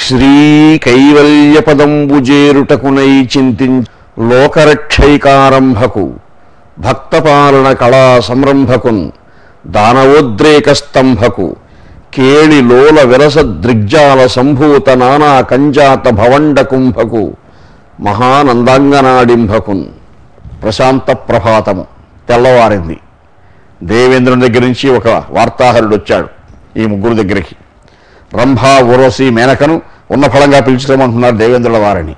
శ్రీ కైవల్యపదంబు చేరుటకునై చింతిం లోకరక్షైకారంభకు భక్తపాలన కళా సంరంభకున్ దానవోద్రేక స్తంభకు కేళి లోల విరస దృగ్జాల సంభూత నానా కంజాత భవండ కుంభకు మహానందాంగనాడింభకున్ ప్రశాంత ప్రభాతము తెల్లవారింది దేవేంద్రుని దగ్గర నుంచి ఒక వార్తాహరుడు వచ్చాడు ఈ ముగ్గురు దగ్గరికి రంభా ఊర్వశి మేనకను ఉన్న ఫలంగా పిలుచుకోమంటున్నారు దేవేంద్రుల వారిని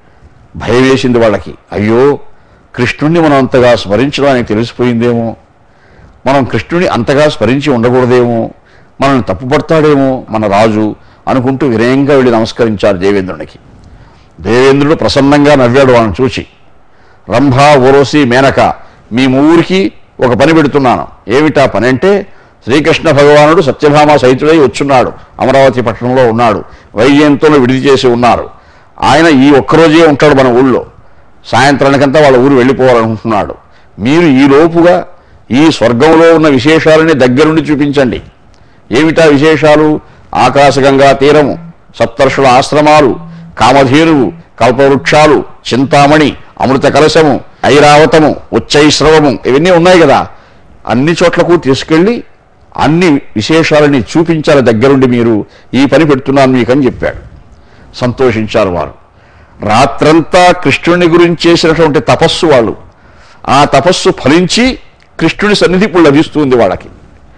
భయం వేసింది వాళ్ళకి అయ్యో కృష్ణుణ్ణి మనం అంతగా స్మరించడానికి తెలిసిపోయిందేమో మనం కృష్ణుని అంతగా స్మరించి ఉండకూడదేమో మనల్ని తప్పుపడతాడేమో మన రాజు అనుకుంటూ వినయంగా వెళ్ళి నమస్కరించారు దేవేంద్రునికి దేవేంద్రుడు ప్రసన్నంగా నవ్వాడు వాళ్ళని చూసి రంభా ఊరోసి మేనక మీ ఊరికి ఒక పని పెడుతున్నాను ఏమిటా పని అంటే శ్రీకృష్ణ భగవానుడు సత్యభామ సహితుడై వచ్చున్నాడు అమరావతి పట్టణంలో ఉన్నాడు వైజయంతో విడిది చేసి ఉన్నారు ఆయన ఈ ఒక్కరోజే ఉంటాడు మన ఊళ్ళో సాయంత్రానికంతా వాళ్ళ ఊరు వెళ్ళిపోవాలనుకుంటున్నాడు మీరు ఈ లోపుగా ఈ స్వర్గంలో ఉన్న విశేషాలని దగ్గరుండి చూపించండి ఏమిటా విశేషాలు ఆకాశగంగా తీరము సప్తర్షుల ఆశ్రమాలు కామధేనువు కల్పవృక్షాలు చింతామణి అమృత కలశము ఐరావతము ఉచ్చైశ్రవము ఇవన్నీ ఉన్నాయి కదా అన్ని చోట్లకు తీసుకెళ్ళి అన్ని విశేషాలని చూపించాలి దగ్గరుండి మీరు ఈ పని పెడుతున్నాను మీకని చెప్పాడు సంతోషించారు వారు రాత్రంతా కృష్ణుని గురించి చేసినటువంటి తపస్సు వాళ్ళు ఆ తపస్సు ఫలించి కృష్ణుని సన్నిధి ఇప్పుడు లభిస్తుంది వాళ్ళకి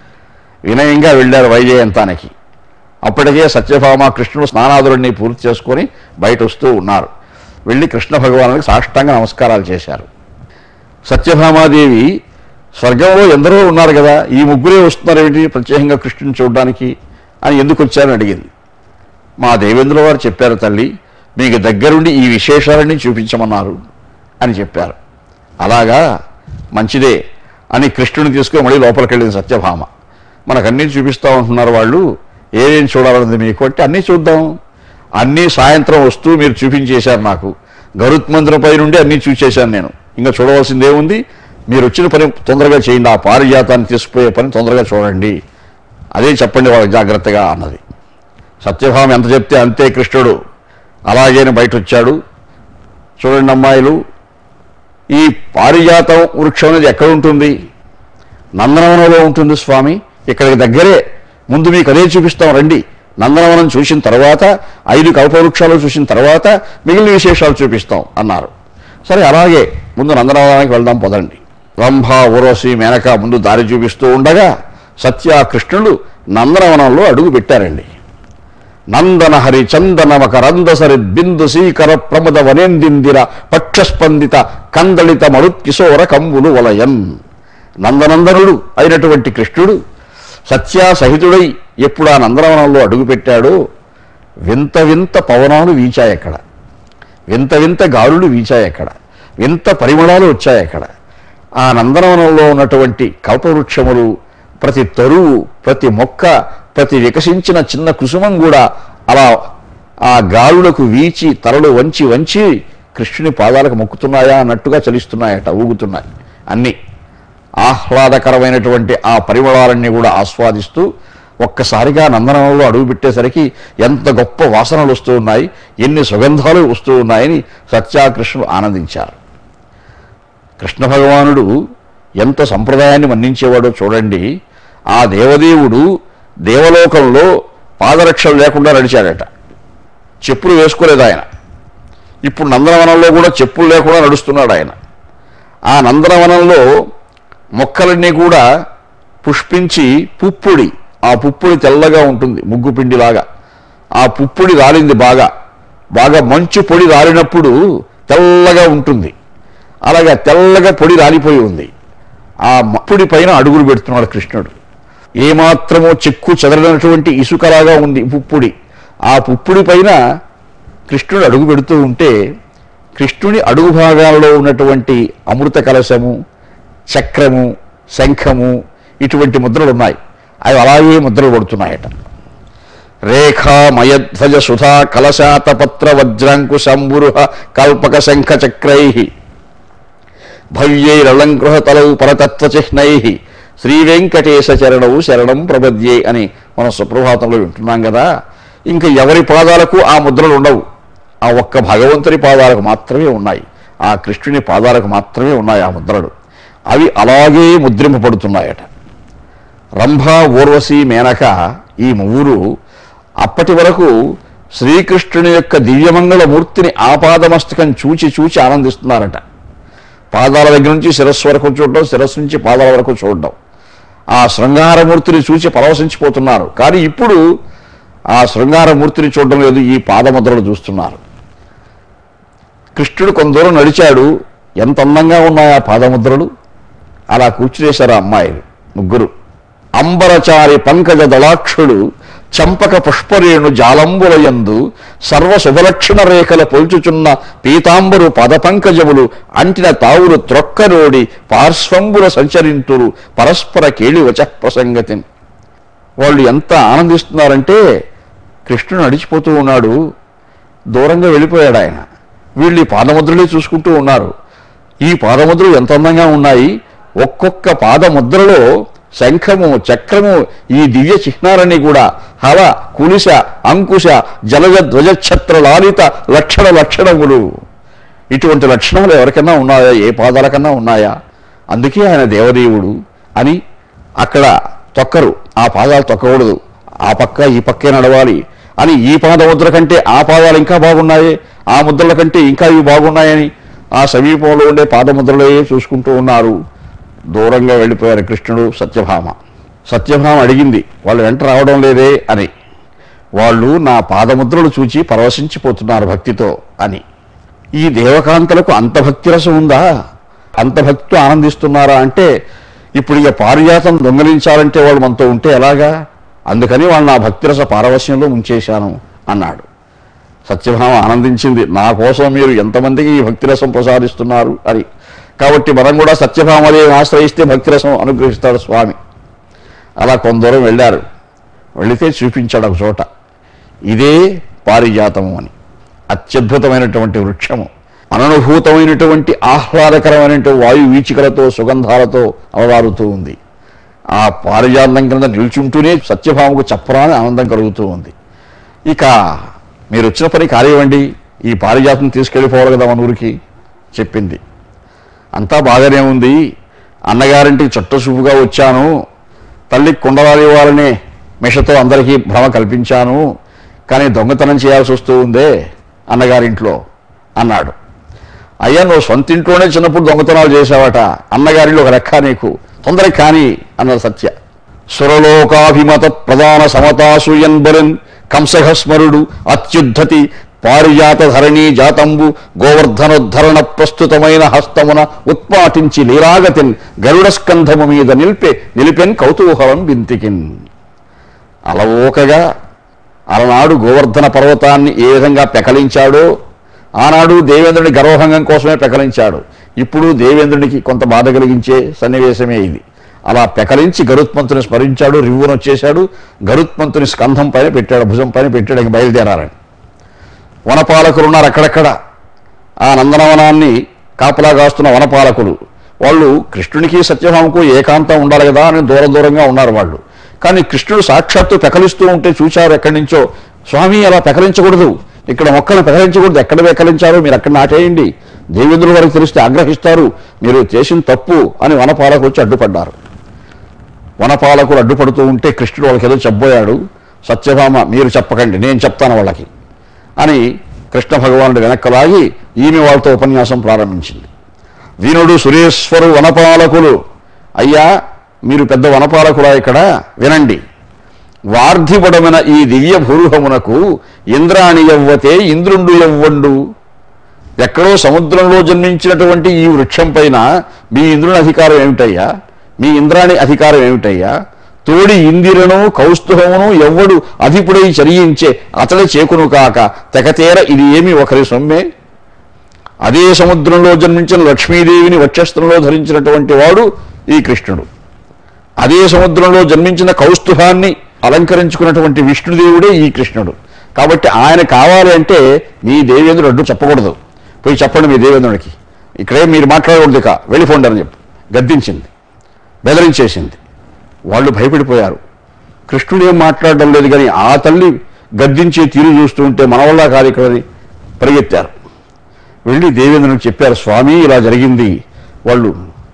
వినయంగా వెళ్ళారు వైజయంతానికి అప్పటికే సత్యభామ కృష్ణుడు స్నానాదురుణ్ణి పూర్తి చేసుకొని బయట వస్తూ ఉన్నారు వెళ్ళి కృష్ణ భగవానునికి సాష్టాంగ నమస్కారాలు చేశారు సత్యభామాదేవి స్వర్గంలో ఎందరో ఉన్నారు కదా ఈ ముగ్గురే వస్తున్నారు ఏమిటి ప్రత్యేకంగా కృష్ణుని చూడడానికి అని ఎందుకు వచ్చారని అడిగింది మా దేవేంద్ర వారు చెప్పారు తల్లి మీకు దగ్గరుండి ఈ విశేషాలన్నీ చూపించమన్నారు అని చెప్పారు అలాగా మంచిదే అని కృష్ణుని తీసుకుని మళ్ళీ లోపలికి వెళ్ళింది సత్యభామ మనకన్నీ చూపిస్తా ఉంటున్నారు వాళ్ళు ఏమేం చూడాలన్నది మీకు అంటే అన్నీ చూద్దాం అన్నీ సాయంత్రం వస్తూ మీరు చూపించేశారు నాకు గరుత్ మందిరంపై నుండి అన్నీ చూసేశాను నేను ఇంకా చూడవలసింది ఏముంది మీరు వచ్చిన పని తొందరగా చేయండి ఆ పారిజాతాన్ని తీసుకుపోయే పని తొందరగా చూడండి అదే చెప్పండి వాళ్ళకి జాగ్రత్తగా అన్నది సత్యభామ ఎంత చెప్తే అంతే కృష్ణుడు అలాగేనే బయట వచ్చాడు చూడండి అమ్మాయిలు ఈ పారిజాతం వృక్షం అనేది ఎక్కడ ఉంటుంది నందనవనంలో ఉంటుంది స్వామి ఇక్కడికి దగ్గరే ముందు మీకు అదే చూపిస్తాం రండి నందనవనం చూసిన తర్వాత ఐదు కల్పవృక్షాలు చూసిన తర్వాత మిగిలిన విశేషాలు చూపిస్తాం అన్నారు సరే అలాగే ముందు నందనవనానికి వెళ్దాం పదండి రంభ ఊర్వశి మేనక ముందు దారి చూపిస్తూ ఉండగా సత్య కృష్ణుడు నందనవనంలో అడుగు పెట్టారండి నందన హరి చందన మకరందసరి బిందు సీకర ప్రమద వనేందిందిర పక్షస్పందిత కందళిత మరుత్కిశోర కంబులు వలయన్ నందనందనుడు అయినటువంటి కృష్ణుడు సత్యా సహితుడై ఎప్పుడు ఆ నందనవనంలో అడుగుపెట్టాడో వింత వింత పవనాలు వీచాయి అక్కడ వింత వింత గాలులు వీచాయి అక్కడ వింత పరిమళాలు వచ్చాయి అక్కడ ఆ నందనవనంలో ఉన్నటువంటి కల్పవృక్షములు ప్రతి తరువు ప్రతి మొక్క ప్రతి వికసించిన చిన్న కుసుమం కూడా అలా ఆ గాలులకు వీచి తలలు వంచి వంచి కృష్ణుని పాదాలకు మొక్కుతున్నాయా అన్నట్టుగా చలిస్తున్నాయట ఊగుతున్నాయి అన్నీ ఆహ్లాదకరమైనటువంటి ఆ పరిమళాలన్నీ కూడా ఆస్వాదిస్తూ ఒక్కసారిగా నందనంలో అడుగు పెట్టేసరికి ఎంత గొప్ప వాసనలు వస్తూ ఉన్నాయి ఎన్ని సుగంధాలు వస్తూ ఉన్నాయని సత్యాకృష్ణుడు ఆనందించారు కృష్ణ భగవానుడు ఎంత సంప్రదాయాన్ని మన్నించేవాడో చూడండి ఆ దేవదేవుడు దేవలోకంలో పాదరక్షలు లేకుండా నడిచాడట చెప్పులు వేసుకోలేదు ఆయన ఇప్పుడు నందనవనంలో కూడా చెప్పులు లేకుండా నడుస్తున్నాడు ఆయన ఆ నందనవనంలో మొక్కలన్నీ కూడా పుష్పించి పుప్పుడి ఆ పుప్పుడి తెల్లగా ఉంటుంది ముగ్గు పిండిలాగా ఆ పుప్పుడి రాలింది బాగా బాగా మంచు పొడి రాలినప్పుడు తెల్లగా ఉంటుంది అలాగా తెల్లగా పొడి రాలిపోయి ఉంది ఆ మప్పుడి పైన అడుగులు పెడుతున్నాడు కృష్ణుడు ఏమాత్రమో చెక్కు చెదరనటువంటి ఇసుకలాగా ఉంది పుప్పుడి ఆ పుప్పుడి పైన కృష్ణుడు అడుగు పెడుతూ ఉంటే కృష్ణుని అడుగు భాగాల్లో ఉన్నటువంటి అమృత కలశము చక్రము శంఖము ఇటువంటి ముద్రలు ఉన్నాయి అవి అలాగే ముద్రలు పడుతున్నాయట రేఖామయధ్వజ సుధా కలశాతపత్ర వజ్రాంకుశంబురుహ కల్పక శంఖ చక్రై భవ్యైరలంకృహతలౌ పరతత్వచిహ్నై శ్రీ వెంకటేశ చరణవు శరణం ప్రపద్యే అని మనం సుప్రభాతంలో వింటున్నాం కదా ఇంకా ఎవరి పాదాలకు ఆ ముద్రలు ఉండవు ఆ ఒక్క భగవంతుని పాదాలకు మాత్రమే ఉన్నాయి ఆ కృష్ణుని పాదాలకు మాత్రమే ఉన్నాయి ఆ ముద్రలు అవి అలాగే ముద్రింపబడుతున్నాయట రంభ ఊర్వశి మేనక ఈ ముగ్గురు అప్పటి వరకు శ్రీకృష్ణుని యొక్క దివ్యమంగళ మూర్తిని ఆపాదమస్తకం చూచి చూచి ఆనందిస్తున్నారట పాదాల దగ్గర నుంచి శిరస్సు వరకు చూడడం శిరస్సు నుంచి పాదాల వరకు చూడడం ఆ శృంగారమూర్తిని చూసి పరవశించిపోతున్నారు కానీ ఇప్పుడు ఆ శృంగారమూర్తిని చూడడం లేదు ఈ పాదముద్రలు చూస్తున్నారు కృష్ణుడు కొంత దూరం నడిచాడు ఎంత అందంగా ఉన్నాయి ఆ పాదముద్రలు అలా కూర్చునేశారు ఆ అమ్మాయిలు ముగ్గురు అంబరచారి పంకజ దళాక్షుడు చంపక పుష్పరేణు జాలంబులయందు సర్వ శుభలక్షణ రేఖల పొల్చుచున్న పీతాంబరు పదపంకజములు అంటిన తావులు త్రొక్కరోడి పార్శ్వంబుల సంచరింతురు పరస్పర కేళి వచ ప్రసంగతి వాళ్ళు ఎంత ఆనందిస్తున్నారంటే కృష్ణుడు నడిచిపోతూ ఉన్నాడు దూరంగా వెళ్ళిపోయాడు ఆయన వీళ్ళు ఈ పాదముద్రలే చూసుకుంటూ ఉన్నారు ఈ పాదముద్రలు ఎంత అందంగా ఉన్నాయి ఒక్కొక్క పాదముద్రలో శంఖము చక్రము ఈ దివ్య చిహ్నాలన్నీ కూడా హల కులిశ అంకుశ జలజ ధ్వజఛత్ర లాలిత లక్షణ లక్షణములు ఇటువంటి లక్షణములు ఎవరికన్నా ఉన్నాయా ఏ పాదాలకన్నా ఉన్నాయా అందుకే ఆయన దేవదేవుడు అని అక్కడ తొక్కరు ఆ పాదాలు తొక్కకూడదు ఆ పక్క ఈ పక్కే నడవాలి అని ఈ పాదముద్ర కంటే ఆ పాదాలు ఇంకా బాగున్నాయి ఆ ముద్రల కంటే ఇంకా ఇవి బాగున్నాయని ఆ సమీపంలో ఉండే పాదముద్రలే చూసుకుంటూ ఉన్నారు దూరంగా వెళ్ళిపోయారు కృష్ణుడు సత్యభామ సత్యభామ అడిగింది వాళ్ళు వెంట రావడం లేదే అని వాళ్ళు నా పాదముద్రలు చూచి పరవశించిపోతున్నారు భక్తితో అని ఈ దేవకాంతలకు అంత భక్తి రసం ఉందా అంత భక్తితో ఆనందిస్తున్నారా అంటే ఇప్పుడు ఇక పారిజాతం దొంగలించాలంటే వాళ్ళు మనతో ఉంటే ఎలాగా అందుకని వాళ్ళు నా భక్తిరస పారవశ్యంలో ముంచేశాను అన్నాడు సత్యభామ ఆనందించింది నా కోసం మీరు ఎంతమందికి ఈ భక్తిరసం ప్రసాదిస్తున్నారు అని కాబట్టి మనం కూడా సత్యభామదేవిని ఆశ్రయిస్తే భక్తిరసం అనుగ్రహిస్తాడు స్వామి అలా కొంత దూరం వెళ్ళారు వెళితే చూపించాడు ఒక చోట ఇదే పారిజాతము అని అత్యద్భుతమైనటువంటి వృక్షము అననుభూతమైనటువంటి ఆహ్లాదకరమైనటువంటి వాయు వీచికలతో సుగంధాలతో అవలారుతూ ఉంది ఆ పారిజాతం కింద నిల్చుంటూనే సత్యభామకు చెప్పరాని ఆనందం కలుగుతూ ఉంది ఇక మీరు వచ్చిన పని కార్యమండి ఈ పారిజాతం తీసుకెళ్ళిపోవాలి కదా మన ఊరికి చెప్పింది అంతా బాగానే ఉంది అన్నగారింటికి చుట్టసూపుగా వచ్చాను తల్లి కుండలాలు ఇవ్వాలనే మిషతో అందరికీ భ్రమ కల్పించాను కానీ దొంగతనం చేయాల్సి వస్తూ ఉందే అన్నగారింట్లో అన్నాడు అయ్యా నువ్వు సొంత ఇంట్లోనే చిన్నప్పుడు దొంగతనాలు చేసావట అన్నగారిలో ఒక లెక్క నీకు తొందరగా కాని అన్నది సత్య సురలోకాభిమత ప్రధాన సమతాసూయన్బరన్ కంసహస్మరుడు అత్యుద్ధతి పారిజాత ధరణీ జాతంబు గోవర్ధనోద్ధరణ ప్రస్తుతమైన హస్తమున ఉత్పాటించి లీలాగతిన్ గరుడ స్కంధము మీద నిలిపే నిలిపెన్ కౌతూహలం బింతికిన్ అలవోకగా అలనాడు గోవర్ధన పర్వతాన్ని ఏ విధంగా పెకలించాడో ఆనాడు దేవేంద్రుని గర్వభంగం కోసమే పెకలించాడు ఇప్పుడు దేవేంద్రునికి కొంత బాధ కలిగించే సన్నివేశమే ఇది అలా పెకలించి గరుత్మంతుని స్మరించాడు రివ్వును వచ్చేశాడు గరుత్మంతుని స్కంధం పైన పెట్టాడు భుజం పైన పెట్టాడు ఇంక బయలుదేరారని వనపాలకులు ఉన్నారు అక్కడక్కడ ఆ నందనవనాన్ని కాపలా కాస్తున్న వనపాలకులు వాళ్ళు కృష్ణునికి సత్యభామకు ఏకాంతం ఉండాలి కదా అని దూర దూరంగా ఉన్నారు వాళ్ళు కానీ కృష్ణుడు సాక్షాత్తు పెకలిస్తూ ఉంటే చూచారు ఎక్కడి నుంచో స్వామి అలా పెకలించకూడదు ఇక్కడ మొక్కలు పెకలించకూడదు ఎక్కడ పెకలించారో మీరు అక్కడ నాటేయండి దేవేంద్రుల వారికి తెలిస్తే ఆగ్రహిస్తారు మీరు చేసిన తప్పు అని వనపాలకు వచ్చి అడ్డుపడ్డారు వనపాలకులు అడ్డుపడుతూ ఉంటే కృష్ణుడు వాళ్ళకి ఏదో చెప్పబోయాడు సత్యభామ మీరు చెప్పకండి నేను చెప్తాను వాళ్ళకి అని కృష్ణ భగవానుడు వెనక్కలాగి ఈమె వాళ్ళతో ఉపన్యాసం ప్రారంభించింది వీనుడు సురేశ్వరు వనపాలకులు అయ్యా మీరు పెద్ద వనపాలకులా ఇక్కడ వినండి వార్ధిపడమైన ఈ దివ్య భూరుహమునకు ఇంద్రాణి యవ్వతే ఇంద్రుండు యవ్వండు ఎక్కడో సముద్రంలో జన్మించినటువంటి ఈ వృక్షం పైన మీ ఇంద్రుని అధికారం ఏమిటయ్యా మీ ఇంద్రాణి అధికారం ఏమిటయ్యా తోడి ఇందిరను కౌస్తుభమును ఎవ్వడు అధిపుడై చరించే అతడి చేకును కాక తెగతేర ఇది ఏమి ఒకరి సొమ్మే అదే సముద్రంలో జన్మించిన లక్ష్మీదేవిని వక్షస్థంలో ధరించినటువంటి వాడు ఈ కృష్ణుడు అదే సముద్రంలో జన్మించిన కౌస్తుభాన్ని అలంకరించుకున్నటువంటి విష్ణుదేవుడే ఈ కృష్ణుడు కాబట్టి ఆయన కావాలి అంటే మీ దేవేంద్రుడు అడ్డు చెప్పకూడదు పోయి చెప్పండి మీ దేవేంద్రుడికి ఇక్కడే మీరు మాట్లాడకూడదు ఇక వెళ్ళిపోండి అని చెప్పి గద్దించింది బెదిరించేసింది వాళ్ళు భయపడిపోయారు కృష్ణుడు ఏం మాట్లాడడం లేదు కానీ ఆ తల్లి గద్దించే తీరు చూస్తూ ఉంటే మన వల్ల కాదు ఇక్కడది పరిగెత్తారు వెళ్ళి దేవేంద్రునికి చెప్పారు స్వామి ఇలా జరిగింది వాళ్ళు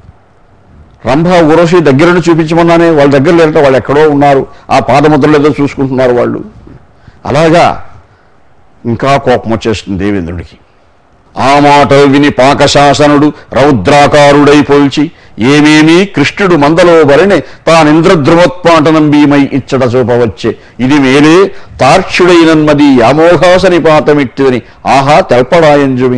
రంభ ఊరసి దగ్గరను చూపించమన్నానే వాళ్ళ దగ్గర లేదంటే వాళ్ళు ఎక్కడో ఉన్నారు ఆ పాదముద్రలు ఏదో చూసుకుంటున్నారు వాళ్ళు అలాగా ఇంకా కోపం వచ్చేస్తుంది దేవేంద్రుడికి ఆ మాట విని పాకశాసనుడు రౌద్రాకారుడై పోల్చి ఏమేమీ కృష్ణుడు మందలో బలినే తానింద్రద్రుమోత్పాటనంబీమై ఇచ్చట చూపవచ్చే ఇది మేలే తార్క్షుడైనన్మది అమోఘాస నిపాతమిట్టిదని ఆహా తెల్పడాయంజుమి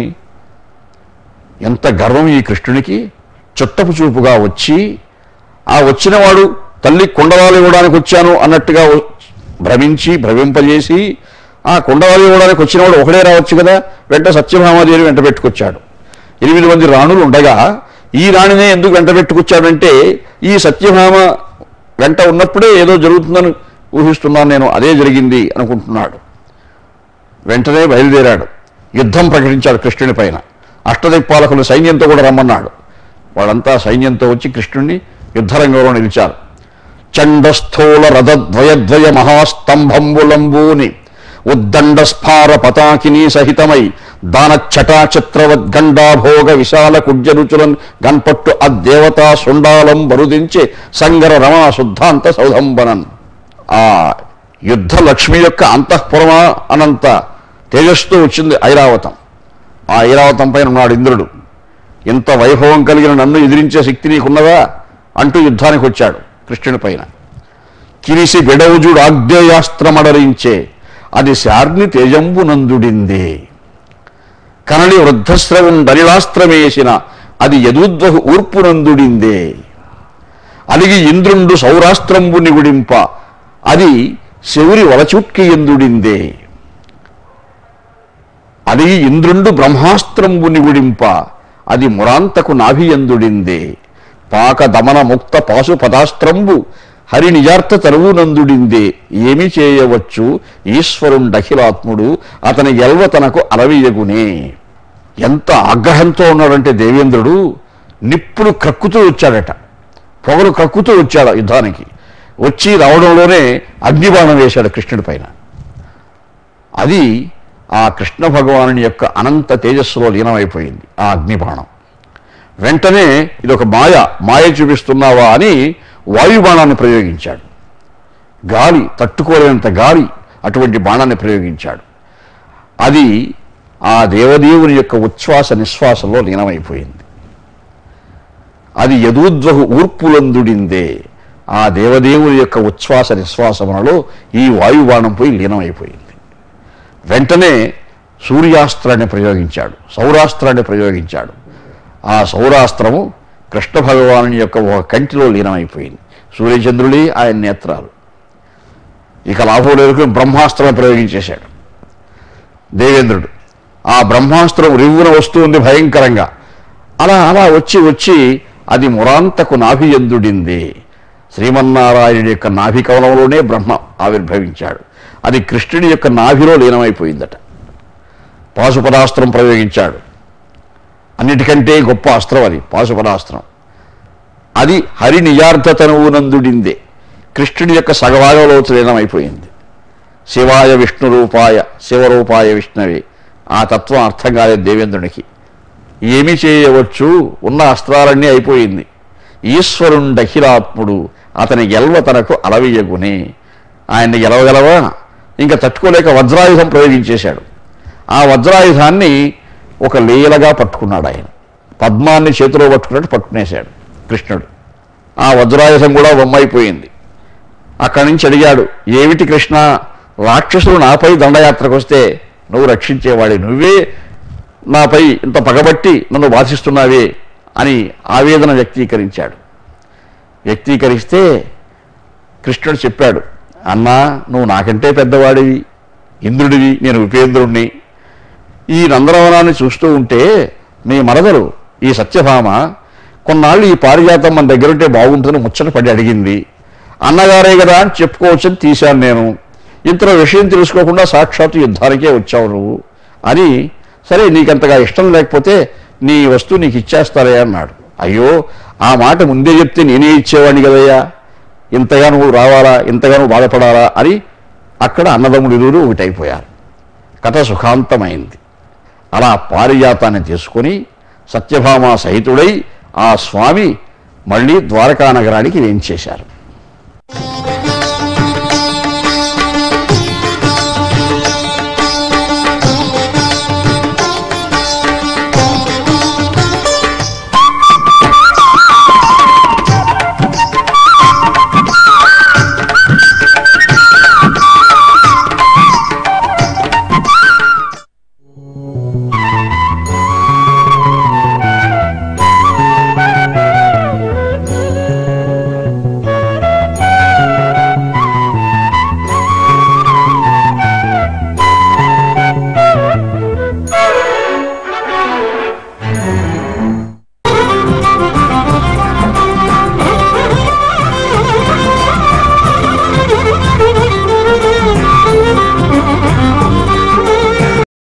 ఎంత గర్వం ఈ కృష్ణునికి చుట్టపు చూపుగా వచ్చి ఆ వచ్చినవాడు తల్లి కుండలాలు ఇవ్వడానికి వచ్చాను అన్నట్టుగా వ- భ్రమించి భ్రమింపజేసి ఆ కుండలాలు ఇవ్వడానికి వచ్చినవాడు ఒకడే రావచ్చు కదా వెంట సత్యభామాదేవి వెంట పెట్టుకొచ్చాడు ఎనిమిది మంది రాణులు ఉండగా ఈ రాణినే ఎందుకు వెంట పెట్టుకొచ్చాడంటే ఈ సత్యభామ వెంట ఉన్నప్పుడే ఏదో జరుగుతుందని ఊహిస్తున్నాను నేను అదే జరిగింది అనుకుంటున్నాడు వెంటనే బయలుదేరాడు యుద్ధం ప్రకటించాడు కృష్ణుని పైన అష్టదిక్పాలకులు సైన్యంతో కూడా రమ్మన్నాడు వాళ్ళంతా సైన్యంతో వచ్చి కృష్ణుణ్ణి యుద్ధరంగంలో నిలిచారు చండస్థూల రథద్వయద్వయ మహాస్తంభంబులంబూని ఉద్దండ స్ఫార పతాకిని సహితమై దాన చటాచత్రవద్గండాభోగ విశాల కుడ్యరుచులన్ గన్పట్టు అద్దేవతా సుండాలం బరుదించే సంగర రమణ శుద్ధాంత సౌధంబనన్ ఆ యుద్ధ లక్ష్మి యొక్క అంతఃపురమా అనంత తేజస్సుతో వచ్చింది ఐరావతం ఆ ఐరావతం పైన ఉన్నాడు ఇంద్రుడు ఇంత వైభవం కలిగిన నన్ను ఎదిరించే శక్తి నీకున్నదా అంటూ యుద్ధానికి వచ్చాడు కృష్ణుని పైన కిరిసి బెడవుజుడు ఆగ్నేయాస్త్రమడరించే అది శార్ని తేజంబునందుడిందే కనలి వృద్ధశ్రవం దనిలాస్త్రమేసిన అది యదుద్వహు ఊర్పునందుడిందే అలిగి ఇంద్రుండు సౌరాస్త్రంబు నిగుడింప అది శౌరి వలచుట్కి ఎందుడిందే అలిగి ఇంద్రుండు బ్రహ్మాస్త్రంబు నిగుడింప అది మురాంతకు నాభియందుడిందే పాక దమన ముక్త పాశు పదాస్త్రంబు హరి నిజార్థ తరువునందుడిందే ఏమి చేయవచ్చు ఈశ్వరుండఖిలాత్ముడు అతని ఎల్వ తనకు అరవీయగునే ఎంత ఆగ్రహంతో ఉన్నాడంటే దేవేంద్రుడు నిప్పులు కక్కుతూ వచ్చాడట పొగలు కక్కుతూ వచ్చాడు యుద్ధానికి వచ్చి రావడంలోనే అగ్నిబాణం వేశాడు కృష్ణుడి పైన అది ఆ కృష్ణ భగవానుని యొక్క అనంత తేజస్సులో లీనమైపోయింది ఆ అగ్నిబాణం వెంటనే ఇది ఒక మాయ మాయ చూపిస్తున్నావా అని వాయుబాణాన్ని ప్రయోగించాడు గాలి తట్టుకోలేనంత గాలి అటువంటి బాణాన్ని ప్రయోగించాడు అది ఆ దేవదేవుని యొక్క ఉచ్ఛ్వాస నిశ్వాసంలో లీనమైపోయింది అది యదూద్వహు ఊర్పులందుడిందే ఆ దేవదేవుని యొక్క ఉచ్ఛ్వాస నిశ్వాసములలో ఈ వాయుబాణం పోయి లీనమైపోయింది వెంటనే సూర్యాస్త్రాన్ని ప్రయోగించాడు సౌరాస్త్రాన్ని ప్రయోగించాడు ఆ సౌరాస్త్రము కృష్ణ భగవాను యొక్క ఒక కంటిలో లీనమైపోయింది సూర్యచంద్రుడి ఆయన నేత్రాలు ఇక లాభం లేదు బ్రహ్మాస్త్రం ప్రయోగించేశాడు దేవేంద్రుడు ఆ బ్రహ్మాస్త్రం రివ్వున వస్తుంది భయంకరంగా అలా అలా వచ్చి వచ్చి అది మురాంతకు నాభియందుడింది శ్రీమన్నారాయణుడి యొక్క నాభి కవలంలోనే బ్రహ్మ ఆవిర్భవించాడు అది కృష్ణుడి యొక్క నాభిలో లీనమైపోయిందట పాశుపదాస్త్రం ప్రయోగించాడు అన్నిటికంటే గొప్ప అస్త్రం అది పాశుపదాస్త్రం అది హరి నియార్థతనువునందుడిందే కృష్ణుడి యొక్క సగభాగంలో లీనమైపోయింది శివాయ విష్ణు రూపాయ శివరూపాయ విష్ణవే ఆ తత్వం అర్థం కాలేదు దేవేంద్రునికి ఏమి చేయవచ్చు ఉన్న అస్త్రాలన్నీ అయిపోయింది ఈశ్వరుండఖిలాత్ముడు అతని గెలవ తనకు అలవీయగునే ఆయన్ని గెలవగలవా ఇంకా తట్టుకోలేక వజ్రాయుధం ప్రయోగించేశాడు ఆ వజ్రాయుధాన్ని ఒక లీలగా పట్టుకున్నాడు ఆయన పద్మాన్ని చేతిలో పట్టుకున్నట్టు పట్టుకునేశాడు కృష్ణుడు ఆ వజ్రాయుధం కూడా బొమ్మైపోయింది అక్కడి నుంచి అడిగాడు ఏమిటి కృష్ణ రాక్షసులు నాపై దండయాత్రకు వస్తే నువ్వు రక్షించేవాడి నువ్వే నాపై ఇంత పగబట్టి నన్ను బాధిస్తున్నావే అని ఆవేదన వ్యక్తీకరించాడు వ్యక్తీకరిస్తే కృష్ణుడు చెప్పాడు అన్నా నువ్వు నాకంటే పెద్దవాడివి ఇంద్రుడివి నేను ఉపేంద్రుణ్ణి ఈ నందనవనాన్ని చూస్తూ ఉంటే నీ మరదలు ఈ సత్యభామ కొన్నాళ్ళు ఈ పారిజాతం మన దగ్గర ఉంటే బాగుంటుందని ముచ్చట పడి అడిగింది అన్నగారే కదా అని చెప్పుకోవచ్చని తీశాను నేను ఇంతలో విషయం తెలుసుకోకుండా సాక్షాత్తు యుద్ధానికే వచ్చావు నువ్వు అని సరే నీకంతగా ఇష్టం లేకపోతే నీ వస్తువు నీకు ఇచ్చేస్తారే అన్నాడు అయ్యో ఆ మాట ముందే చెప్తే నేనే ఇచ్చేవాడిని కదయ్యా ఇంతగా నువ్వు రావాలా ఇంతగా నువ్వు బాధపడాలా అని అక్కడ అన్నదమ్ముడు ఇరువురు ఒకటైపోయారు కథ సుఖాంతమైంది అలా పారిజాతాన్ని తీసుకొని సత్యభామ సహితుడై ఆ స్వామి మళ్ళీ ద్వారకా నగరానికి వేంచేశారు